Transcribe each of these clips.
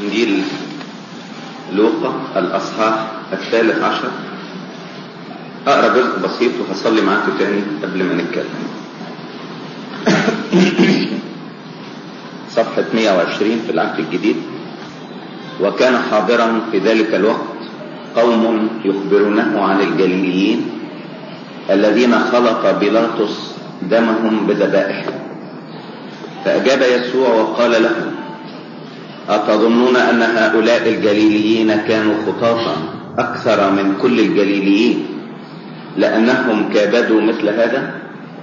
إنجيل لوقا الأصحاح الثالث عشر أقرأ جزء بسيط وهصلي معاكم تاني قبل ما نتكلم صفحة 120 في العهد الجديد وكان حاضرا في ذلك الوقت قوم يخبرونه عن الجليليين الذين خلط بيلاطس دمهم بذبائح فأجاب يسوع وقال لهم أتظنون أن هؤلاء الجليليين كانوا خطاطا أكثر من كل الجليليين لأنهم كابدوا مثل هذا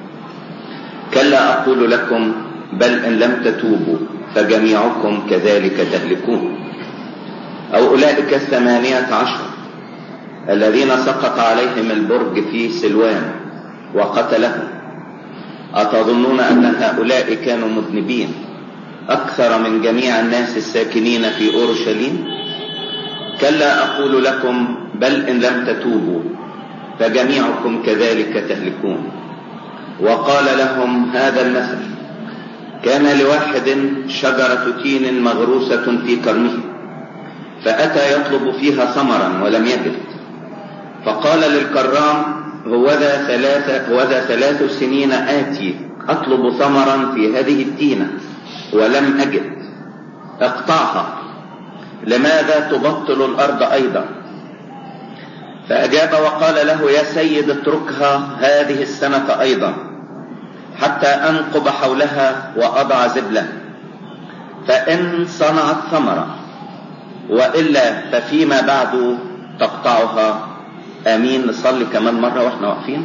كلا أقول لكم بل إن لم تتوبوا فجميعكم كذلك تهلكون أو أولئك الثمانية عشر الذين سقط عليهم البرج في سلوان وقتلهم أتظنون أن هؤلاء كانوا مذنبين أكثر من جميع الناس الساكنين في أورشليم كلا أقول لكم بل إن لم تتوبوا فجميعكم كذلك تهلكون وقال لهم هذا المثل كان لواحد شجرة تين مغروسة في كرمه فأتى يطلب فيها ثمرا ولم يجد فقال للكرام هوذا ثلاثة هوذا ثلاث سنين آتي أطلب ثمرا في هذه التينة ولم أجد اقطعها لماذا تبطل الأرض أيضا فأجاب وقال له يا سيد اتركها هذه السنة أيضا حتى أنقب حولها وأضع زبلة فإن صنعت ثمرة وإلا ففيما بعد تقطعها آمين نصلي كمان مرة وإحنا واقفين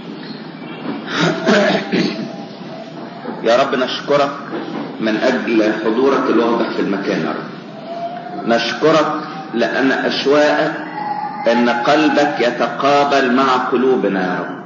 يا رب نشكرك من أجل حضورك الواضح في المكان يا رب نشكرك لأن أشواقك أن قلبك يتقابل مع قلوبنا يا رب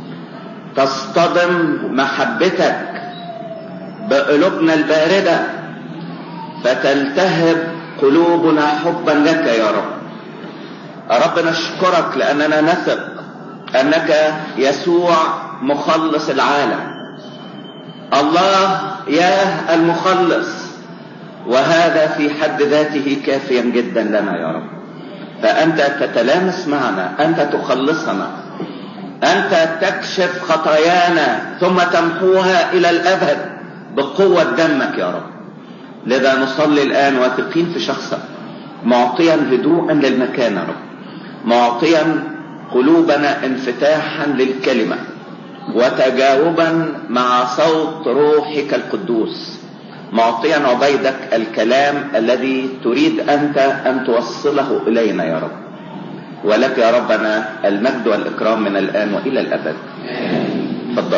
تصطدم محبتك بقلوبنا الباردة فتلتهب قلوبنا حبا لك يا رب يا رب نشكرك لأننا نثق أنك يسوع مخلص العالم الله يا المخلص وهذا في حد ذاته كافيا جدا لنا يا رب فأنت تتلامس معنا أنت تخلصنا أنت تكشف خطايانا ثم تمحوها إلى الأبد بقوة دمك يا رب لذا نصلي الآن واثقين في شخصك معطيا هدوءا للمكان يا رب معطيا قلوبنا انفتاحا للكلمة وتجاوبا مع صوت روحك القدوس معطيا عبيدك الكلام الذي تريد أنت أن توصله إلينا يا رب ولك يا ربنا المجد والإكرام من الآن وإلى الأبد تفضل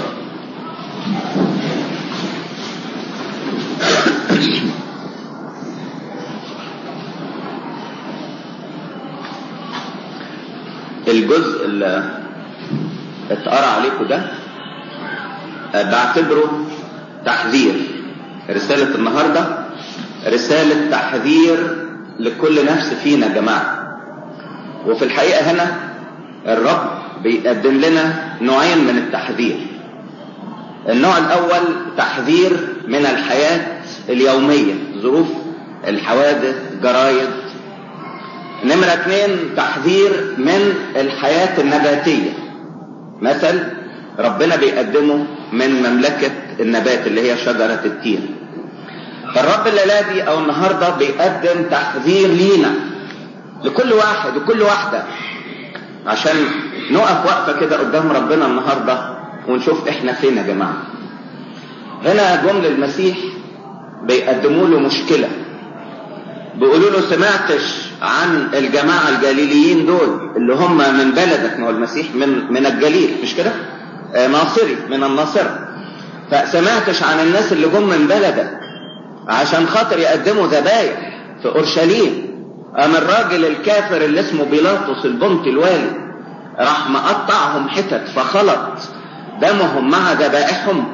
الجزء اللي اتقرا عليكم ده بعتبره تحذير رسالة النهاردة رسالة تحذير لكل نفس فينا يا جماعة وفي الحقيقة هنا الرب بيقدم لنا نوعين من التحذير النوع الأول تحذير من الحياة اليومية ظروف الحوادث جرايد نمرة اثنين تحذير من الحياة النباتية مثل ربنا بيقدمه من مملكة النبات اللي هي شجرة التين فالرب الليلة دي او النهاردة بيقدم تحذير لينا لكل واحد وكل واحدة عشان نقف وقفة كده قدام ربنا النهاردة ونشوف احنا فين يا جماعة هنا جمل المسيح بيقدموا له مشكلة بيقولوا له سمعتش عن الجماعة الجليليين دول اللي هم من بلدك ما هو المسيح من من الجليل مش كده؟ آه ناصري من الناصرة فسمعتش عن الناس اللي جم من بلدك عشان خاطر يقدموا ذبايح في اورشليم قام الراجل الكافر اللي اسمه بيلاطس البنطي الوالي راح مقطعهم حتت فخلط دمهم مع ذبائحهم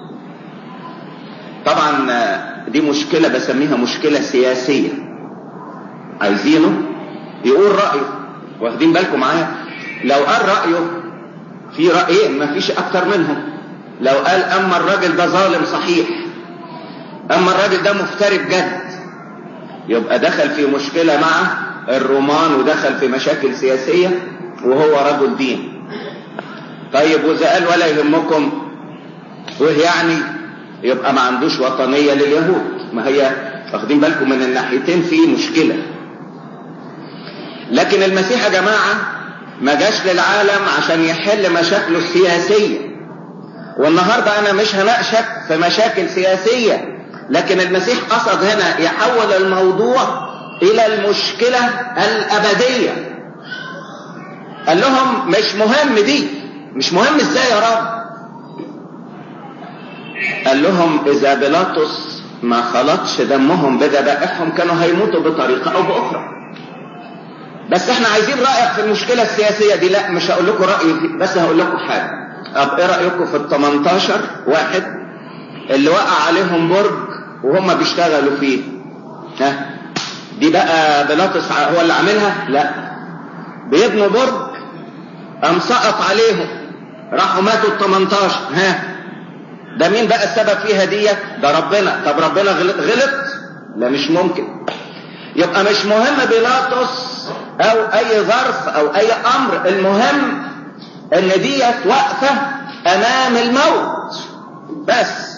طبعا دي مشكلة بسميها مشكلة سياسية عايزينه يقول رأيه واخدين بالكم معايا لو قال رأيه في رأيين ما فيش أكتر منهم لو قال أما الراجل ده ظالم صحيح أما الراجل ده مفتري بجد يبقى دخل في مشكلة مع الرومان ودخل في مشاكل سياسية وهو رجل دين طيب وإذا قال ولا يهمكم وهي يعني يبقى ما عندوش وطنية لليهود ما هي واخدين بالكم من الناحيتين في مشكلة لكن المسيح يا جماعة ما جاش للعالم عشان يحل مشاكله السياسية والنهاردة أنا مش هناقشك في مشاكل سياسية لكن المسيح قصد هنا يحول الموضوع إلى المشكلة الأبدية قال لهم مش مهم دي مش مهم ازاي يا رب قال لهم إذا بيلاطس ما خلطش دمهم بذبائحهم كانوا هيموتوا بطريقة أو بأخرى بس احنا عايزين رأيك في المشكلة السياسية دي لا مش هقول لكم رأيي بس هقول لكم حاجة طب ايه رأيكم في ال 18 واحد اللي وقع عليهم برج وهم بيشتغلوا فيه ها دي بقى بيلاطس هو اللي عاملها لا بيبنوا برج قام سقط عليهم راحوا ماتوا ال 18 ها ده مين بقى السبب فيها ديت ده ربنا طب ربنا غلط غلط لا مش ممكن يبقى مش مهم بيلاطس او اي ظرف او اي امر المهم ان ديت واقفه امام الموت بس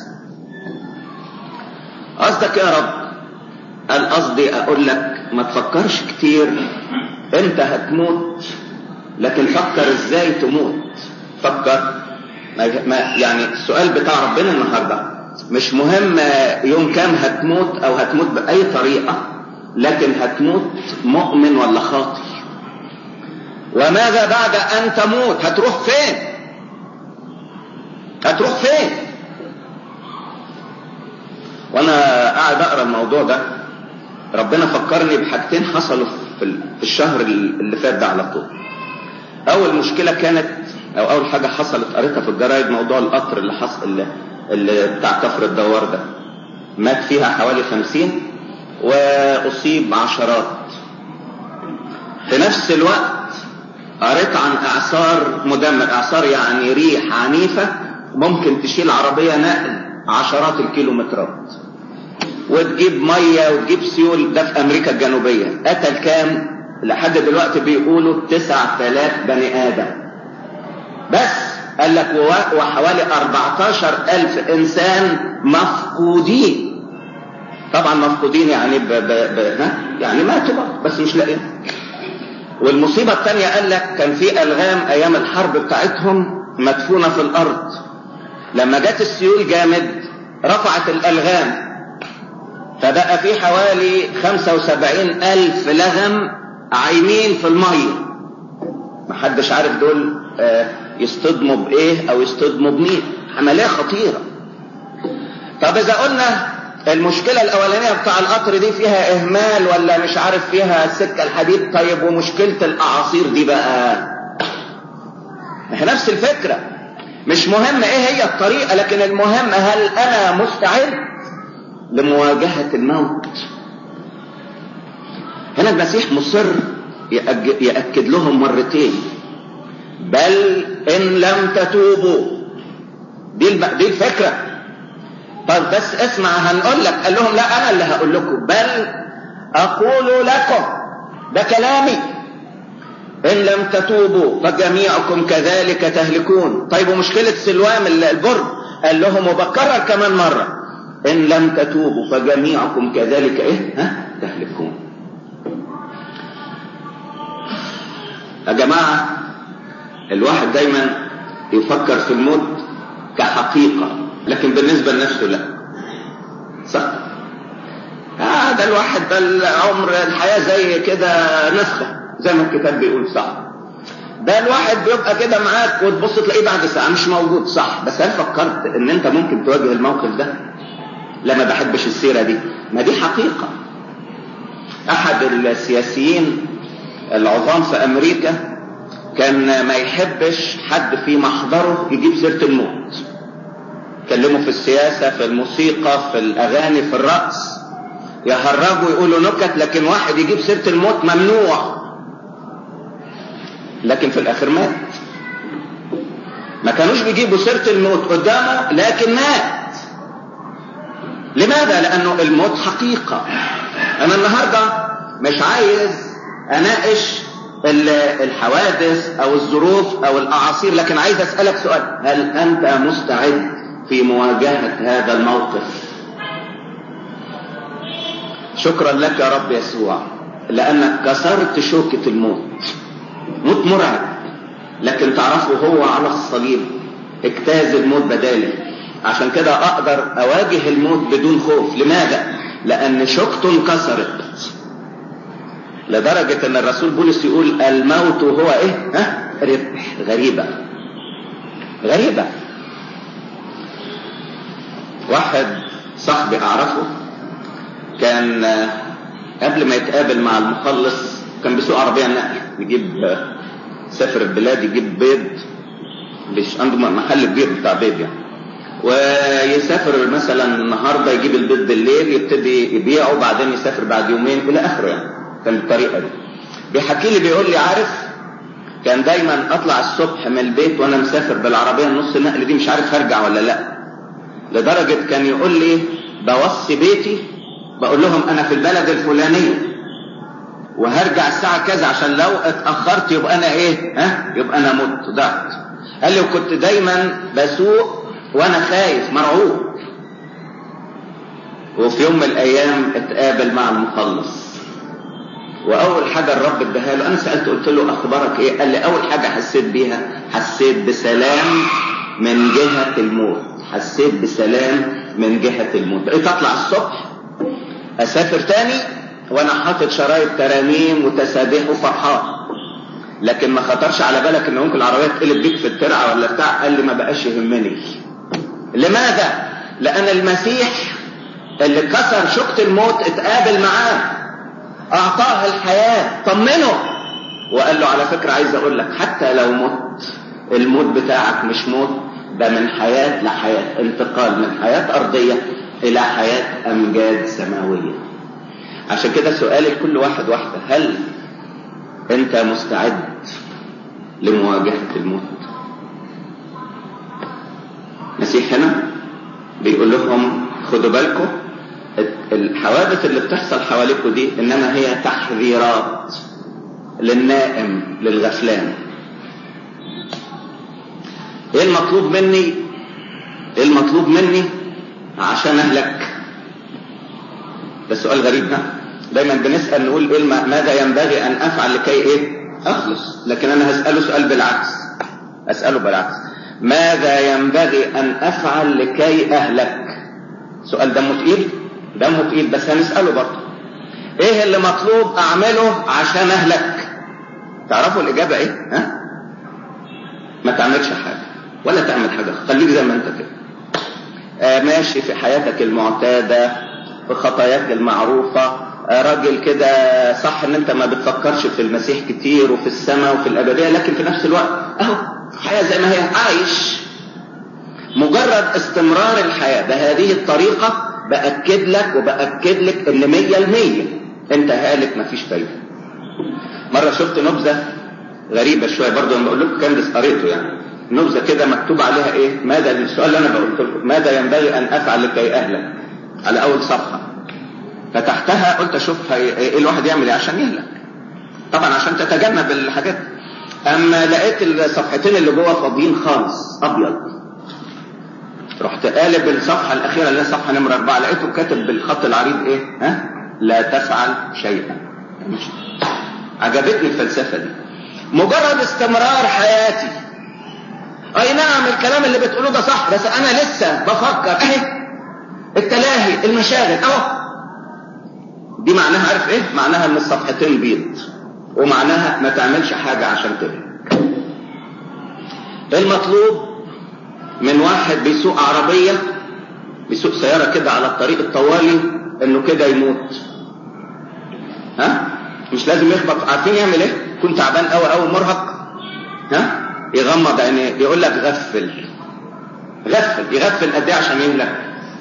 قصدك يا رب قال قصدي اقول لك ما تفكرش كتير انت هتموت لكن فكر ازاي تموت فكر ما يعني السؤال بتاع ربنا النهارده مش مهم يوم كام هتموت او هتموت باي طريقه لكن هتموت مؤمن ولا خاطي وماذا بعد ان تموت هتروح فين هتروح فين وانا قاعد اقرا الموضوع ده ربنا فكرني بحاجتين حصلوا في الشهر اللي فات ده على طول اول مشكله كانت او اول حاجه حصلت قريتها في الجرايد موضوع القطر اللي حصل اللي, اللي بتاع كفر الدوار ده مات فيها حوالي خمسين واصيب عشرات في نفس الوقت قريت عن اعصار مدمر اعصار يعني ريح عنيفه ممكن تشيل عربيه نقل عشرات الكيلومترات وتجيب ميه وتجيب سيول ده في امريكا الجنوبيه قتل كام لحد دلوقتي بيقولوا 9000 بني ادم بس قال لك وحوالي 14000 انسان مفقودين طبعا مفقودين يعني ب ب ب ها يعني ماتوا بقى بس مش لاقيين والمصيبة الثانية قال لك كان في ألغام أيام الحرب بتاعتهم مدفونة في الأرض لما جت السيول جامد رفعت الألغام فبقى في حوالي 75 ألف لغم عايمين في المية محدش عارف دول يصطدموا بإيه أو يصطدموا بمين عملية خطيرة طب إذا قلنا المشكلة الأولانية بتاع القطر دي فيها إهمال ولا مش عارف فيها سكة الحديد طيب ومشكلة الأعاصير دي بقى نفس الفكرة مش مهم إيه هي الطريقة لكن المهم هل أنا مستعد لمواجهة الموت هنا المسيح مصر يأكد لهم مرتين بل إن لم تتوبوا دي دي الفكرة طب بس اسمع هنقول لك قال لهم لا أنا اللي هقول لكم بل أقول لكم ده كلامي إن لم تتوبوا فجميعكم كذلك تهلكون طيب ومشكلة سلوام البرج قال لهم وبكرر كمان مرة إن لم تتوبوا فجميعكم كذلك إيه ها تهلكون يا جماعة الواحد دايما يفكر في الموت كحقيقة لكن بالنسبة لنفسه لا صح هذا آه الواحد ده العمر الحياة زي كده نسخة زي ما الكتاب بيقول صح ده الواحد بيبقى كده معاك وتبص تلاقيه بعد ساعة مش موجود صح بس هل فكرت ان انت ممكن تواجه الموقف ده لا ما بحبش السيرة دي ما دي حقيقة احد السياسيين العظام في امريكا كان ما يحبش حد في محضره يجيب سيرة الموت يتكلموا في السياسة في الموسيقى في الاغاني في الرقص يهرجوا يقولوا نكت لكن واحد يجيب سيرة الموت ممنوع لكن في الاخر مات ما كانوش بيجيبوا سيرة الموت قدامه لكن مات لماذا لانه الموت حقيقة انا النهاردة مش عايز اناقش الحوادث او الظروف او الاعاصير لكن عايز اسألك سؤال هل انت مستعد في مواجهة هذا الموقف شكرا لك يا رب يسوع لانك كسرت شوكة الموت موت مرعب لكن تعرفوا هو على الصليب اجتاز الموت بدالي عشان كده اقدر اواجه الموت بدون خوف لماذا لان شوكته انكسرت لدرجة ان الرسول بولس يقول الموت هو ايه ها ربح غريبة غريبة واحد صاحبي اعرفه كان قبل ما يتقابل مع المخلص كان بيسوق عربية نقل يجيب سافر البلاد يجيب بيض مش عنده محل كبير بتاع بيض يعني ويسافر مثلا النهارده يجيب البيض بالليل يبتدي يبيعه وبعدين يسافر بعد يومين الى اخره يعني كان بالطريقه دي بيحكي لي بيقول لي عارف كان دايما اطلع الصبح من البيت وانا مسافر بالعربيه النص نقل دي مش عارف هرجع ولا لا لدرجه كان يقول لي بوصي بيتي بقول لهم انا في البلد الفلانيه وهرجع الساعه كذا عشان لو اتاخرت يبقى انا ايه ها يبقى انا مت ضعت قال لي وكنت دايما بسوق وانا خايف مرعوب وفي يوم من الايام اتقابل مع المخلص واول حاجة الرب اداها له انا سألته قلت له اخبارك ايه قال لي اول حاجة حسيت بيها حسيت بسلام من جهة الموت حسيت بسلام من جهة الموت بقيت اطلع الصبح اسافر تاني وانا حاطط شرايط ترانيم وتسابيح وفرحان لكن ما خطرش على بالك ان ممكن العربية تقلب بيك في الترعة ولا بتاع قال لي ما بقاش يهمني لماذا لان المسيح اللي كسر شوكة الموت اتقابل معاه اعطاه الحياة طمنه وقال له على فكرة عايز اقول لك حتى لو مت الموت بتاعك مش موت ده من حياة لحياة انتقال من حياة ارضية الى حياة امجاد سماوية عشان كده سؤالي لكل واحد واحدة هل انت مستعد لمواجهة الموت المسيح هنا بيقول لهم خدوا بالكم الحوادث اللي بتحصل حواليكم دي انما هي تحذيرات للنائم للغفلان ايه المطلوب مني ايه المطلوب مني عشان اهلك ده سؤال غريب ده دايما بنسأل نقول ايه ماذا ينبغي ان افعل لكي ايه اخلص لكن انا هسأله سؤال بالعكس اسأله بالعكس ماذا ينبغي ان افعل لكي اهلك سؤال دمه تقيل دمه تقيل بس هنسأله برضه ايه اللي مطلوب اعمله عشان اهلك تعرفوا الاجابة ايه ها ما تعملش حاجة ولا تعمل حاجة خليك زي ما انت كده آه ماشي في حياتك المعتادة في خطاياك المعروفة آه راجل كده صح ان انت ما بتفكرش في المسيح كتير وفي السماء وفي الابدية لكن في نفس الوقت اهو حياة زي ما هي عايش مجرد استمرار الحياة بهذه الطريقة بأكد لك وبأكد لك ان مية المية انت هالك مفيش فايدة مرة شفت نبذة غريبة شوية برضو لما بقول لكم كان قريته يعني نبذة كده مكتوب عليها ايه ماذا السؤال اللي انا بقول لكم ماذا ينبغي ان افعل لكي اهلك على اول صفحة فتحتها قلت اشوف ايه الواحد يعمل ايه عشان يهلك طبعا عشان تتجنب الحاجات اما لقيت الصفحتين اللي جوه فاضيين خالص ابيض رحت قالب الصفحة الأخيرة اللي هي صفحة نمرة أربعة لقيته كاتب بالخط العريض إيه؟ ها؟ لا تفعل شيئا. مش عجبتني الفلسفة دي. مجرد استمرار حياتي. أي نعم الكلام اللي بتقوله ده صح بس أنا لسه بفكر أهي التلاهي المشاغل أهو. دي معناها عارف إيه؟ معناها إن الصفحتين بيض. ومعناها ما تعملش حاجة عشان تهلك. المطلوب من واحد بيسوق عربية بيسوق سيارة كده على الطريق الطوالي انه كده يموت ها مش لازم يخبط عارفين يعمل ايه كنت تعبان قوي قوي مرهق ها يغمض عينيه يقول لك غفل غفل يغفل قد ايه عشان يهلك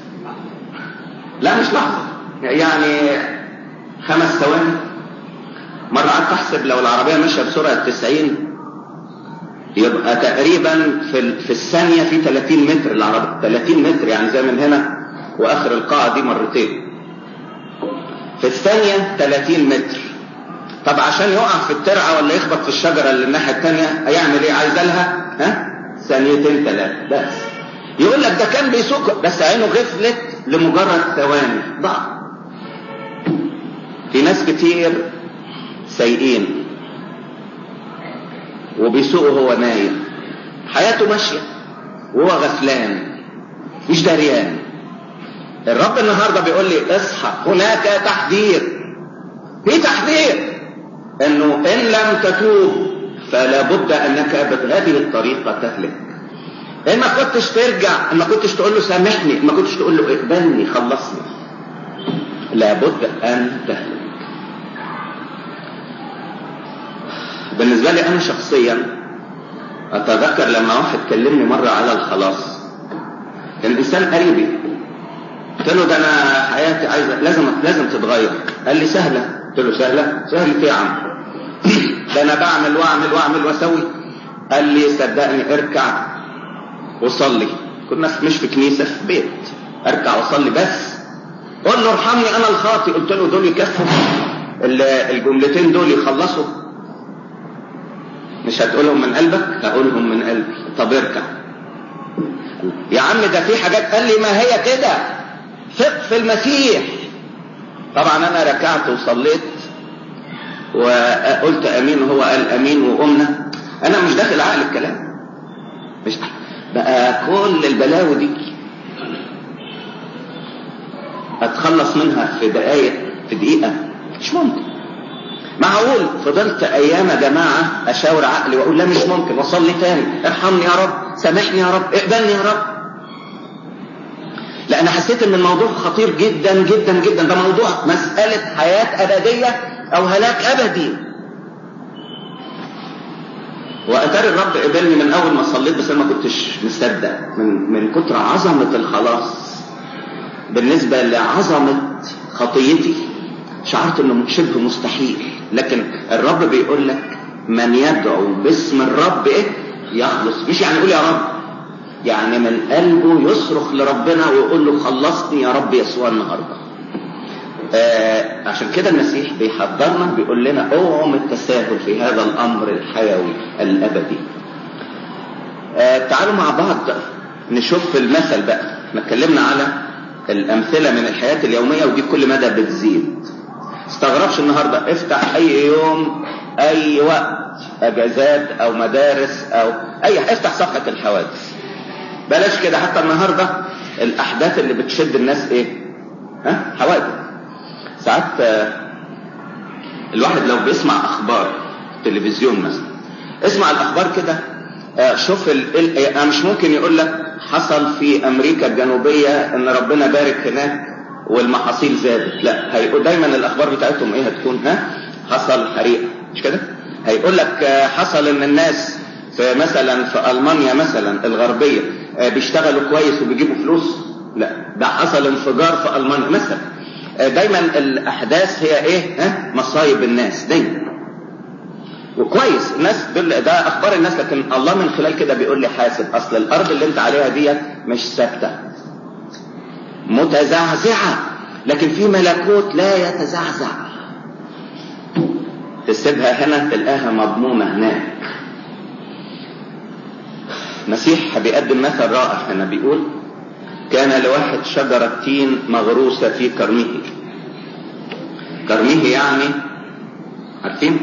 لا مش لحظة يعني خمس ثواني مرة قعدت احسب لو العربية ماشية بسرعة 90 يبقى تقريبا في في الثانية في 30 متر العربية 30 متر يعني زي من هنا واخر القاعة دي مرتين في الثانية 30 متر طب عشان يقع في الترعة ولا يخبط في الشجرة اللي الناحية الثانية هيعمل ايه عايز لها ها ثانيتين ثلاثة بس يقول لك ده كان بيسوق بس عينه غفلت لمجرد ثواني ضاع في ناس كتير سايقين وبيسوقوا هو نايم حياته ماشية وهو غفلان مش دريان الرب النهاردة بيقول لي اصحى هناك تحذير في تحذير انه ان لم تتوب فلا بد انك بهذه الطريقة تهلك ان ما كنتش ترجع ان ما كنتش تقول له سامحني ان ما كنتش تقول له اقبلني خلصني لابد ان تهلك بالنسبة لي انا شخصيا اتذكر لما واحد كلمني مرة على الخلاص كان انسان قريبي قلت له ده انا حياتي عايزة لازم لازم تتغير قال لي سهلة قلت له سهلة سهلة ايه يا عم ده انا بعمل واعمل واعمل واسوي قال لي صدقني اركع وصلي كنا مش في كنيسة في بيت اركع وصلي بس قول له ارحمني انا الخاطئ قلت له دول يكفوا الجملتين دول يخلصوا مش هتقولهم من قلبك هقولهم من قلبي طب اركع يا عم ده في حاجات قال لي ما هي كده ثق في المسيح طبعا انا ركعت وصليت وقلت امين وهو قال امين وقمنا انا مش داخل عقل الكلام مش بقى كل البلاوي دي اتخلص منها في دقايق في دقيقة مش ممكن معقول فضلت ايام يا جماعة اشاور عقلي واقول لا مش ممكن واصلي تاني ارحمني يا رب سامحني يا رب اقبلني يا رب لان حسيت ان الموضوع خطير جدا جدا جدا ده موضوع مسألة حياة ابدية او هلاك ابدي واتاري الرب قبلني من اول ما صليت بس انا ما كنتش مصدق من من كتر عظمه الخلاص بالنسبه لعظمه خطيتي شعرت انه شبه مستحيل لكن الرب بيقول لك من يدعو باسم الرب ايه يخلص مش يعني يقول يا رب يعني من قلبه يصرخ لربنا ويقول له خلصني يا رب يسوع النهارده آه عشان كده المسيح بيحضرنا بيقول لنا اوعوا من التساهل في هذا الامر الحيوي الابدي آه تعالوا مع بعض نشوف المثل بقى احنا اتكلمنا على الامثله من الحياه اليوميه ودي كل مدى بتزيد استغربش النهارده افتح اي يوم اي وقت اجازات او مدارس او اي افتح صفحه الحوادث بلاش كده حتى النهارده الاحداث اللي بتشد الناس ايه ها حوادث ساعات الواحد لو بيسمع اخبار تلفزيون مثلا اسمع الاخبار كده شوف ال... مش ممكن يقول لك حصل في امريكا الجنوبيه ان ربنا بارك هناك والمحاصيل زادت لا هيقول دايما الاخبار بتاعتهم ايه هتكون ها حصل حريقه مش كده هيقول لك حصل ان الناس في مثلا في المانيا مثلا الغربيه بيشتغلوا كويس وبيجيبوا فلوس لا ده حصل انفجار في المانيا مثلا دايما الاحداث هي ايه ها مصايب الناس دايما وكويس الناس دول ده اخبار الناس لكن الله من خلال كده بيقول لي حاسب اصل الارض اللي انت عليها دي مش ثابته متزعزعه لكن في ملكوت لا يتزعزع تسيبها هنا تلقاها مضمونه هناك مسيح بيقدم مثل رائع هنا بيقول كان لواحد شجرة تين مغروسة في كرمه كرمه يعني عارفين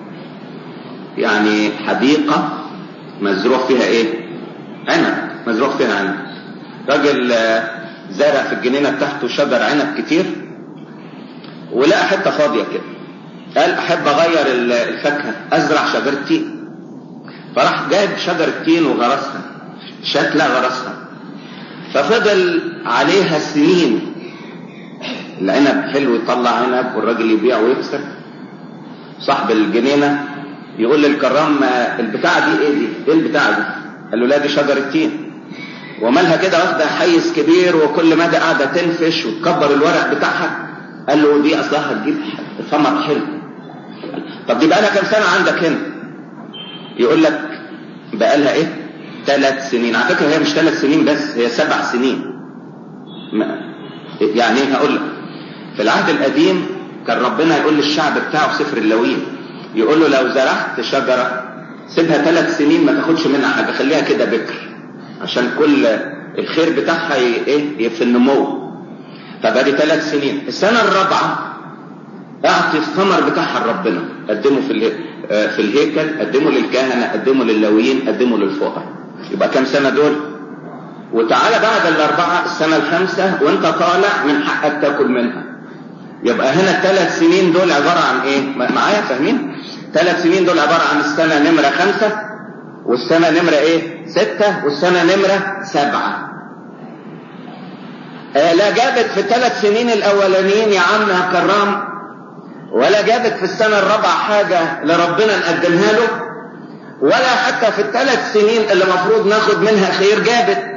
يعني حديقة مزروع فيها ايه عنب مزروع فيها عنب راجل زرع في الجنينة بتاعته شجر عنب كتير ولقى حتة فاضية كده قال احب اغير الفاكهة ازرع شجرة تين فراح جايب شجرة تين وغرسها شكلها غرسها ففضل عليها سنين العنب حلو يطلع عنب والراجل يبيع ويكسب صاحب الجنينة يقول للكرام البتاعة دي ايه دي ايه البتاعة دي قال له لا دي شجرة تين ومالها كده واخدة حيز كبير وكل مدى قاعدة تنفش وتكبر الورق بتاعها قال له دي اصلها هتجيب ثمر حلو طب دي بقى لها كام سنة عندك هنا يقول لك بقى لها ايه ثلاث سنين على فكرة هي مش ثلاث سنين بس هي سبع سنين يعني ايه هقول لك في العهد القديم كان ربنا يقول للشعب بتاعه في سفر اللاويين يقول له لو زرعت شجرة سيبها ثلاث سنين ما تاخدش منها حاجة خليها كده بكر عشان كل الخير بتاعها ايه في النمو فبقى ثلاث سنين السنة الرابعة اعطي الثمر بتاعها لربنا قدمه في في الهيكل قدمه للكهنة قدمه لللاويين قدمه للفقراء يبقى كام سنة دول وتعالى بعد الأربعة السنة الخامسة وانت طالع من حقك تاكل منها يبقى هنا الثلاث سنين دول عبارة عن ايه معايا فاهمين ثلاث سنين دول عبارة عن السنة نمرة خمسة والسنة نمرة ايه ستة والسنة نمرة سبعة آه لا جابت في الثلاث سنين الاولانيين يا عم يا كرام ولا جابت في السنة الرابعة حاجة لربنا نقدمها له ولا حتى في الثلاث سنين اللي مفروض ناخد منها خير جابت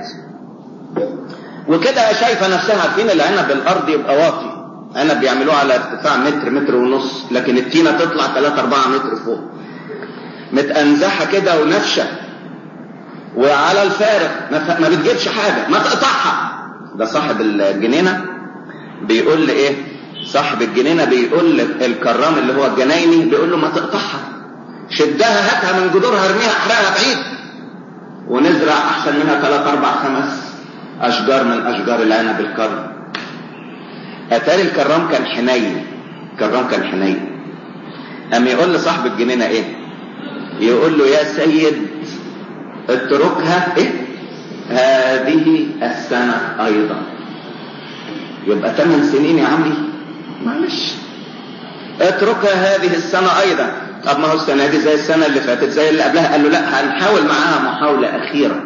وكده شايفة نفسها عارفين العنب الارض يبقى واطي عنب بيعملوه على ارتفاع متر متر ونص لكن التينة تطلع 3 4 متر فوق متأنزحة كده ونفشة وعلى الفارغ ما بتجيبش حاجة ما تقطعها ده صاحب الجنينة بيقول لي ايه صاحب الجنينة بيقول الكرام اللي هو الجنايني بيقول له ما تقطعها شدها هاتها من جذورها ارميها احرقها بعيد ونزرع احسن منها ثلاث اربع خمس اشجار من اشجار العنب الكرم اتاري الكرام كان حنين الكرام كان حنين قام يقول لصاحب الجنينة ايه يقول له يا سيد اتركها ايه هذه السنة ايضا يبقى ثمان سنين يا عمي معلش اتركها هذه السنة ايضا طب ما هو السنة دي زي السنة اللي فاتت زي اللي قبلها قال له لا هنحاول معاها محاولة اخيرة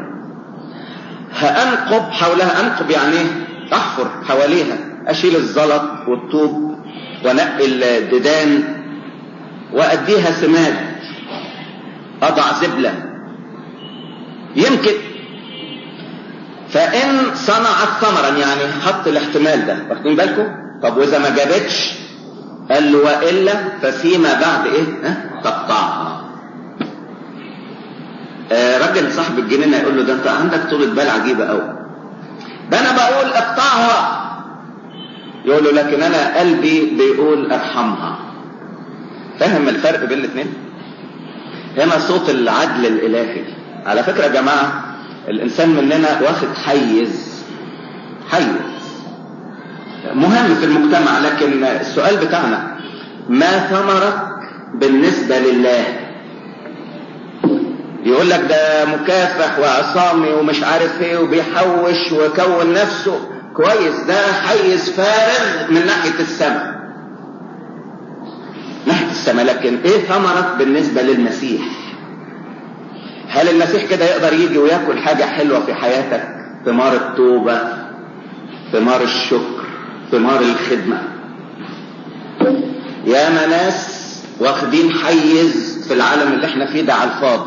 هأنقب حولها انقب يعني ايه احفر حواليها اشيل الزلط والطوب وانقي الديدان واديها سماد اضع زبلة يمكن فان صنعت ثمرا يعني حط الاحتمال ده واخدين بالكم طب واذا ما جابتش قال له والا ففيما بعد ايه ها تقطعها آه راجل صاحب الجنينه يقول له ده انت عندك طولة بال عجيبه قوي ده انا بقول اقطعها يقول له لكن انا قلبي بيقول ارحمها فاهم الفرق بين الاثنين هنا صوت العدل الالهي على فكره يا جماعه الانسان مننا واخد حيز حيز مهم في المجتمع لكن السؤال بتاعنا ما ثمرك بالنسبة لله يقول لك ده مكافح وعصامي ومش عارف ايه وبيحوش وكون نفسه كويس ده حيز فارغ من ناحية السماء ناحية السماء لكن ايه ثمرك بالنسبة للمسيح هل المسيح كده يقدر يجي وياكل حاجة حلوة في حياتك ثمار التوبة ثمار الشكر ثمار الخدمة يا ناس واخدين حيز في العالم اللي احنا فيه ده على الفاضي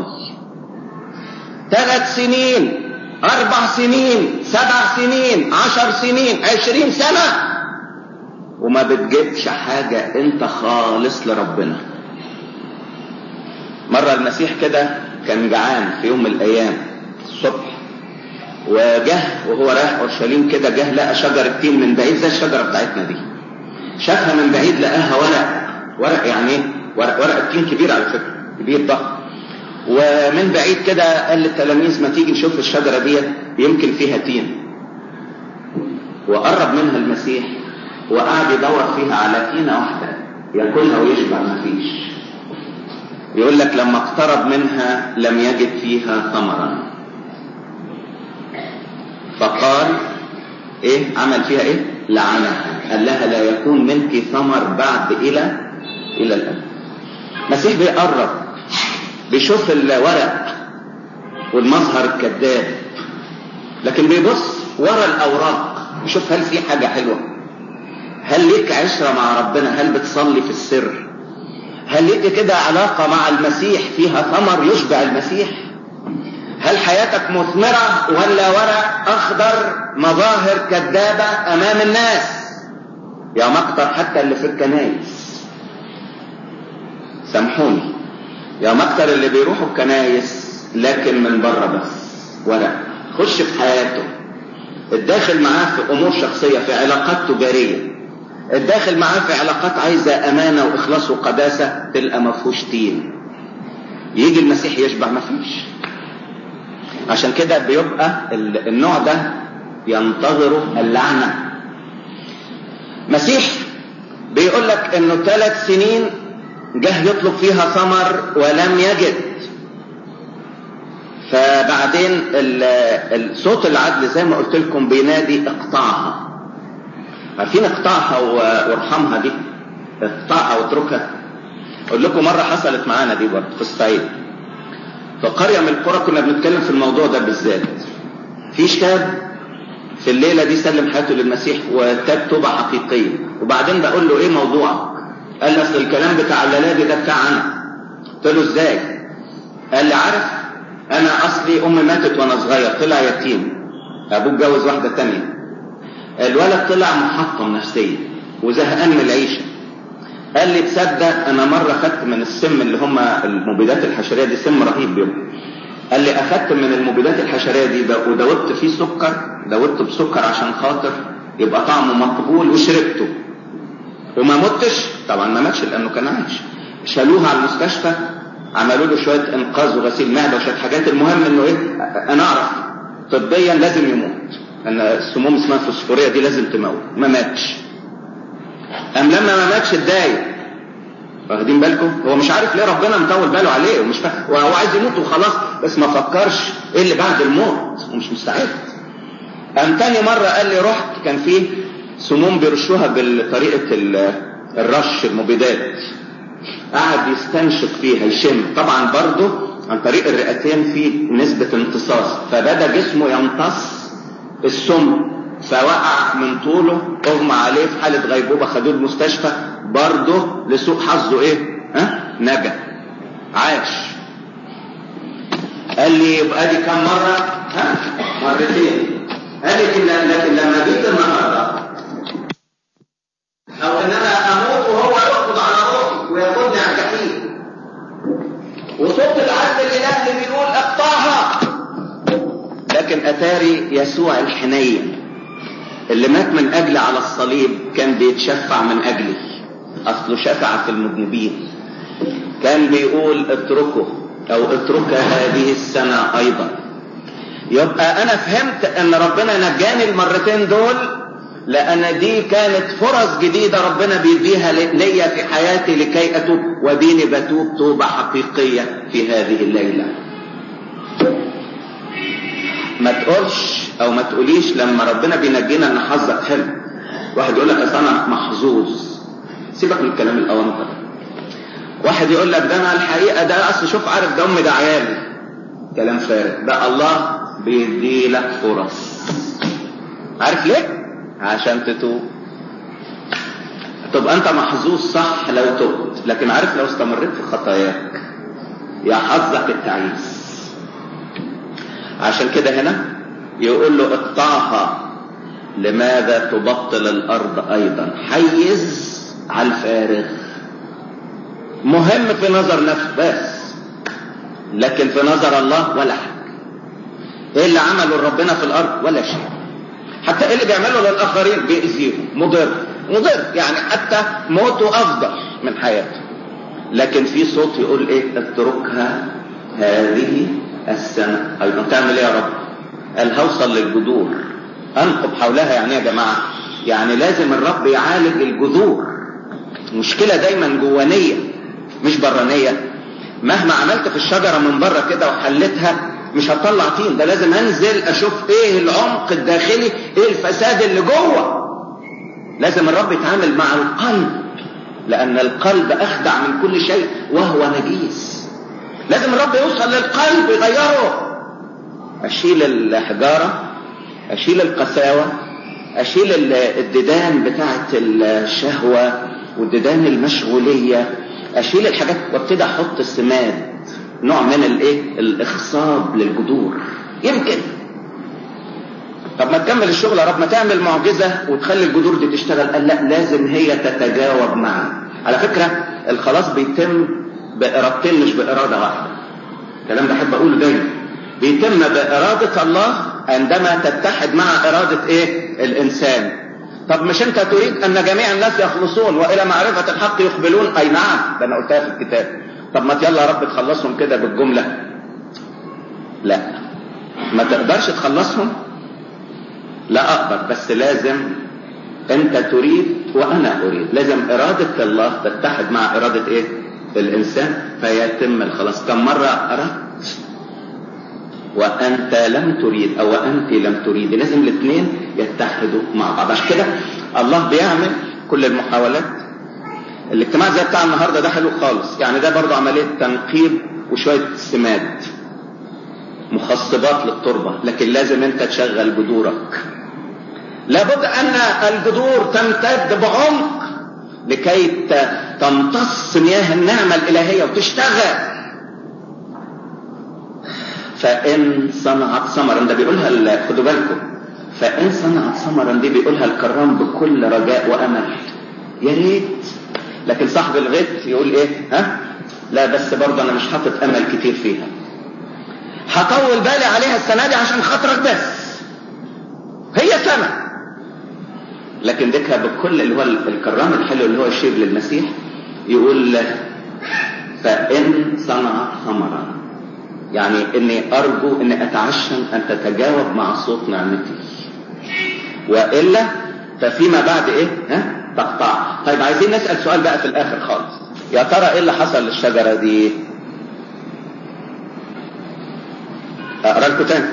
ثلاث سنين اربع سنين سبع سنين عشر سنين عشرين سنة وما بتجيبش حاجة انت خالص لربنا مرة المسيح كده كان جعان في يوم من الايام الصبح وجه وهو رايح اورشليم كده جه لقى شجرة تين من بعيد زي الشجرة بتاعتنا دي شافها من بعيد لقاها ورق ورق يعني ايه ورق ورق التين كبير على فكرة كبير ضخم ومن بعيد كده قال للتلاميذ ما تيجي نشوف الشجرة دي يمكن فيها تين وقرب منها المسيح وقعد يدور فيها على تينة واحدة ياكلها ويشبع ما فيش يقول لك لما اقترب منها لم يجد فيها ثمرا فقال ايه عمل فيها ايه لعنها قال لها لا يكون منك ثمر بعد الى الى الان المسيح بيقرب بيشوف الورق والمظهر الكذاب لكن بيبص ورا الاوراق يشوف هل في حاجه حلوه هل ليك عشره مع ربنا هل بتصلي في السر هل ليك كده علاقه مع المسيح فيها ثمر يشبع المسيح هل حياتك مثمرة ولا ورق أخضر مظاهر كذابة أمام الناس يا مكتر حتى اللي في الكنايس سامحوني يا مكتر اللي بيروحوا الكنايس لكن من بره بس ورق خش في حياته الداخل معاه في امور شخصية في علاقات تجارية الداخل معاه في علاقات عايزة امانة واخلاص وقداسة تلقى ما فيهوش تين يجي المسيح يشبع ما فيش عشان كده بيبقى النوع ده ينتظره اللعنة مسيح بيقول لك انه ثلاث سنين جه يطلب فيها ثمر ولم يجد فبعدين صوت العدل زي ما قلت لكم بينادي اقطعها عارفين اقطعها وارحمها دي اقطعها واتركها اقول لكم مرة حصلت معانا دي برضه في الصعيد في قرية من القرى كنا بنتكلم في الموضوع ده بالذات في شاب في الليلة دي سلم حياته للمسيح وتاب توبة حقيقية وبعدين بقول له ايه موضوعك قال لي اصل الكلام بتاع الليلة ده بتاع انا قلت له ازاي قال لي عارف انا اصلي امي ماتت وانا صغير طلع يتيم ابوه اتجوز واحدة تانية الولد طلع محطم نفسيا وزهقان من العيشة قال لي تصدق انا مرة خدت من السم اللي هم المبيدات الحشرية دي سم رهيب بيهم قال لي اخدت من المبيدات الحشرية دي ودوبت فيه سكر دوبت بسكر عشان خاطر يبقى طعمه مقبول وشربته وما متش طبعا ما ماتش لانه كان عايش شالوه على المستشفى عملوا له شوية انقاذ وغسيل معدة وشوية حاجات المهم انه ايه انا اعرف طبيا لازم يموت ان السموم اسمها فوسفورية دي لازم تموت ما ماتش ام لما ما ماتش اتضايق واخدين بالكم هو مش عارف ليه ربنا مطول باله عليه ومش فاهم وهو عايز يموت وخلاص بس ما فكرش ايه اللي بعد الموت ومش مستعد قام تاني مرة قال لي رحت كان فيه سموم بيرشوها بطريقة الرش المبيدات قعد يستنشق فيها يشم طبعا برضه عن طريق الرئتين في نسبة امتصاص فبدأ جسمه يمتص السم فوقع من طوله اغمى عليه في حالة غيبوبة خدوه المستشفى برضه لسوء حظه ايه ها نجا عاش قال لي يبقى دي كم مرة ها مرتين قال لي لكن لما جيت النهارده او ان انا اموت وهو يقبض على روحي وياخدني على الجحيم وصوت العدل الالهي بيقول اقطعها لكن اتاري يسوع الحنين اللي مات من اجلي على الصليب كان بيتشفع من اجلي اصله شفع في المذنبين كان بيقول اتركه او اترك هذه السنة ايضا يبقى انا فهمت ان ربنا نجاني المرتين دول لان دي كانت فرص جديدة ربنا بيديها ليا في حياتي لكي اتوب وديني بتوب توبة حقيقية في هذه الليلة ما تقولش او ما تقوليش لما ربنا بينجينا ان حظك حلو واحد يقول لك اصل انا محظوظ سيبك من الكلام الاونطه ده واحد يقول لك ده انا الحقيقه ده اصل شوف عارف ده امي ده عيالي كلام فارغ ده الله بيدي لك فرص عارف ليه عشان تتوب تبقى انت محظوظ صح لو تبت لكن عارف لو استمريت في خطاياك يا حظك التعيس عشان كده هنا يقول له اقطعها لماذا تبطل الارض ايضا حيز على الفارغ مهم في نظر نفسه بس لكن في نظر الله ولا حاجه ايه اللي عمله ربنا في الارض ولا شيء حتى ايه اللي بيعمله للاخرين بيأذيهم مضر مضر يعني حتى موته افضل من حياته لكن في صوت يقول ايه اتركها هذه السنة ايضا تعمل ايه يا رب قال هوصل للجذور انقب حولها يعني يا جماعة يعني لازم الرب يعالج الجذور مشكلة دايما جوانية مش برانية مهما عملت في الشجرة من بره كده وحلتها مش هتطلع طين ده لازم انزل اشوف ايه العمق الداخلي ايه الفساد اللي جوه لازم الرب يتعامل مع القلب لان القلب اخدع من كل شيء وهو نجيس لازم الرب يوصل للقلب يغيره اشيل الحجارة اشيل القساوة اشيل الديدان بتاعة الشهوة والديدان المشغولية اشيل الحاجات وابتدي احط السماد نوع من الايه الاخصاب للجذور يمكن طب ما تكمل الشغل يا رب ما تعمل معجزة وتخلي الجذور دي تشتغل قال لا لازم هي تتجاوب معا على فكرة الخلاص بيتم بإرادتين مش بإرادة واحدة الكلام ده أحب أقوله دايما بيتم بإرادة الله عندما تتحد مع إرادة إيه الإنسان طب مش أنت تريد أن جميع الناس يخلصون وإلى معرفة الحق يقبلون أي نعم ده أنا قلتها في الكتاب طب ما يلا يا رب تخلصهم كده بالجملة لا ما تقدرش تخلصهم لا أقدر بس لازم أنت تريد وأنا أريد لازم إرادة الله تتحد مع إرادة إيه الإنسان فيتم الخلاص كم مرة أردت وأنت لم تريد أو أنت لم تريد لازم الاثنين يتحدوا مع بعض عشان كده الله بيعمل كل المحاولات الاجتماع زي بتاع النهارده ده حلو خالص يعني ده برضه عملية تنقيب وشوية سماد مخصبات للتربة لكن لازم انت تشغل جذورك لابد ان الجذور تمتد بعمق لكي تمتص مياه النعمة الإلهية وتشتغل فإن صنعت ثمرا ده بيقولها خدوا بالكم فإن صنعت ثمرا دي بيقولها الكرام بكل رجاء وأمل يا ريت لكن صاحب الغيط يقول إيه ها لا بس برضه أنا مش حاطط أمل كتير فيها هطول بالي عليها السنة دي عشان خاطرك بس هي سنة لكن ديكها بكل اللي هو الكرام الحلو اللي هو يشير للمسيح يقول فإن صنعت ثمرا يعني اني ارجو اني اتعشم ان تتجاوب مع صوت نعمتي والا ففيما بعد ايه ها تقطع طيب عايزين نسال سؤال بقى في الاخر خالص يا ترى ايه اللي حصل للشجره دي اقرا لكم تاني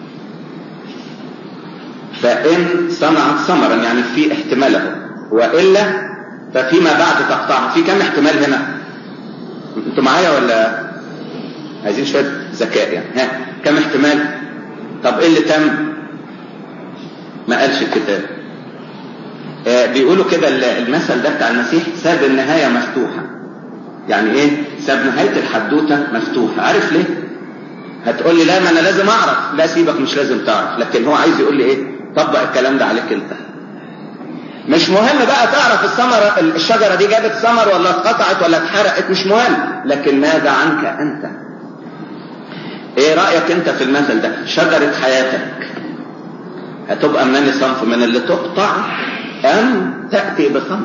فان صنعت ثمرا يعني في احتمال اهو والا ففيما بعد تقطع في كم احتمال هنا انتوا معايا ولا عايزين شويه ذكاء يعني ها كم احتمال طب ايه اللي تم ما قالش الكتاب آه بيقولوا كده المثل ده بتاع المسيح ساب النهاية مفتوحة يعني ايه ساب نهاية الحدوتة مفتوحة عارف ليه هتقول لي لا ما انا لازم اعرف لا سيبك مش لازم تعرف لكن هو عايز يقول لي ايه طبق الكلام ده عليك انت مش مهم بقى تعرف الثمرة الشجرة دي جابت ثمر ولا اتقطعت ولا اتحرقت مش مهم لكن ماذا عنك انت ايه رأيك انت في المثل ده شجرة حياتك هتبقى من صنف من اللي تقطع ام تأتي بثمر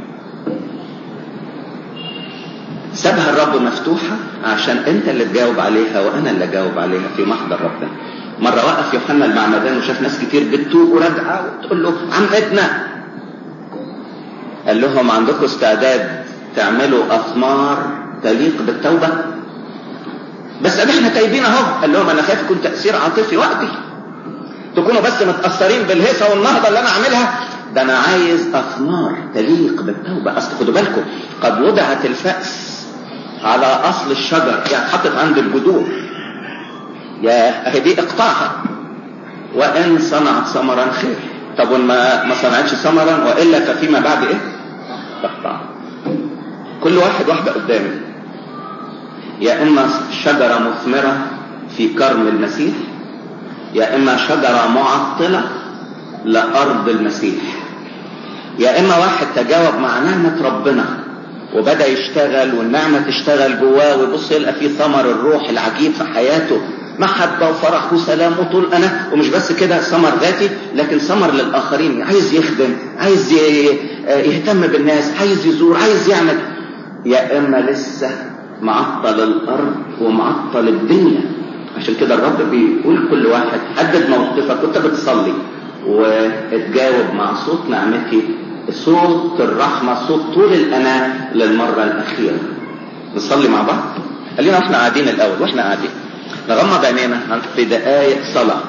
سابها الرب مفتوحة عشان انت اللي تجاوب عليها وانا اللي اجاوب عليها في محضر ربنا مرة وقف يوحنا المعمدان وشاف ناس كتير بتتوب وراجعة وتقول له عمتنا قال لهم عندكم استعداد تعملوا اثمار تليق بالتوبة بس احنا تايبين اهو قال لهم انا خايف يكون تأثير عاطفي وقتي تكونوا بس متأثرين بالهيصة والنهضة اللي انا عاملها ده انا عايز اثمار تليق بالتوبة اصل خدوا بالكم قد وضعت الفأس على اصل الشجر يعني حطت عند الجذور يا اهي دي اقطعها وان صنعت ثمرا خير طب وما ما صنعتش ثمرا والا ففيما بعد ايه تقطع كل واحد واحدة قدامي يا اما شجرة مثمرة في كرم المسيح يا اما شجرة معطلة لارض المسيح يا اما واحد تجاوب مع نعمة ربنا وبدأ يشتغل والنعمة تشتغل جواه ويبص يلقى فيه ثمر الروح العجيب في حياته محبة وفرح وسلام وطول أنا ومش بس كده ثمر ذاتي لكن ثمر للآخرين عايز يخدم عايز يهتم بالناس عايز يزور عايز يعمل يا إما لسه معطل الأرض ومعطل الدنيا عشان كده الرب بيقول كل واحد حدد موقفك وانت بتصلي واتجاوب مع صوت نعمتي صوت الرحمة صوت طول الأناة للمرة الأخيرة نصلي مع بعض خلينا احنا قاعدين الأول واحنا قاعدين نغمض عينينا في دقايق صلاة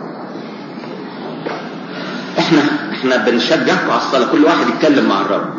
احنا احنا بنشجعكم على الصلاة كل واحد يتكلم مع الرب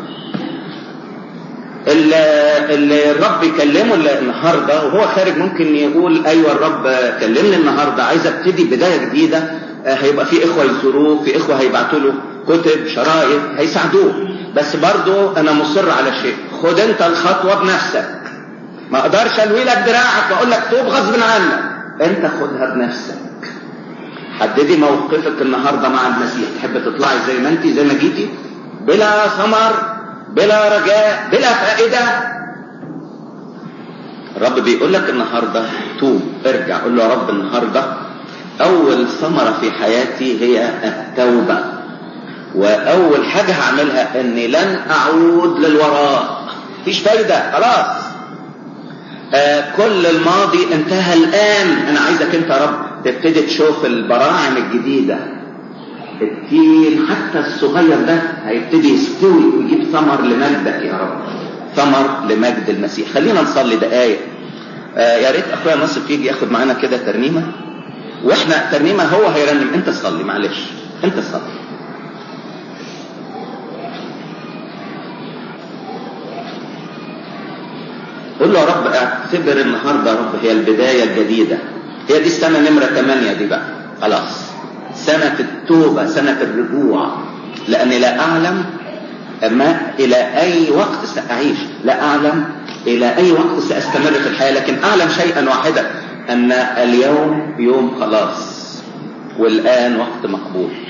اللي, اللي الرب يكلمه النهاردة وهو خارج ممكن يقول ايوه الرب كلمني النهاردة عايز ابتدي بداية جديدة هيبقى في اخوة يزوروه في اخوة هيبعتوا له كتب شرائط هيساعدوه بس برضو انا مصر على شيء خد انت الخطوة بنفسك ما اقدرش الوي لك دراعك واقول لك توب غصب عنك انت خدها بنفسك حددي موقفك النهارده مع المسيح تحب تطلعي زي ما انت زي ما جيتي بلا ثمر بلا رجاء بلا فائده الرب بيقول لك النهارده توب ارجع قول له يا رب النهارده اول ثمرة في حياتي هي التوبة واول حاجة هعملها اني لن اعود للوراء مفيش فايدة خلاص آه كل الماضي انتهى الان انا عايزك انت يا رب تبتدي تشوف البراعم الجديدة التين حتى الصغير ده هيبتدي يستوي ويجيب ثمر لمجدك يا رب ثمر لمجد المسيح خلينا نصلي دقايق آه يا ريت اخويا ناصف يجي ياخد معانا كده ترنيمه واحنا ترنيمه هو هيرنم انت صلي معلش انت صلي قول له يا رب اعتبر النهارده يا رب هي البدايه الجديده هي دي السنه نمره 8 دي بقى خلاص سنه التوبه سنه الرجوع لاني لا اعلم ما الى اي وقت ساعيش لا اعلم الى اي وقت ساستمر في الحياه لكن اعلم شيئا واحدا ان اليوم يوم خلاص والان وقت مقبول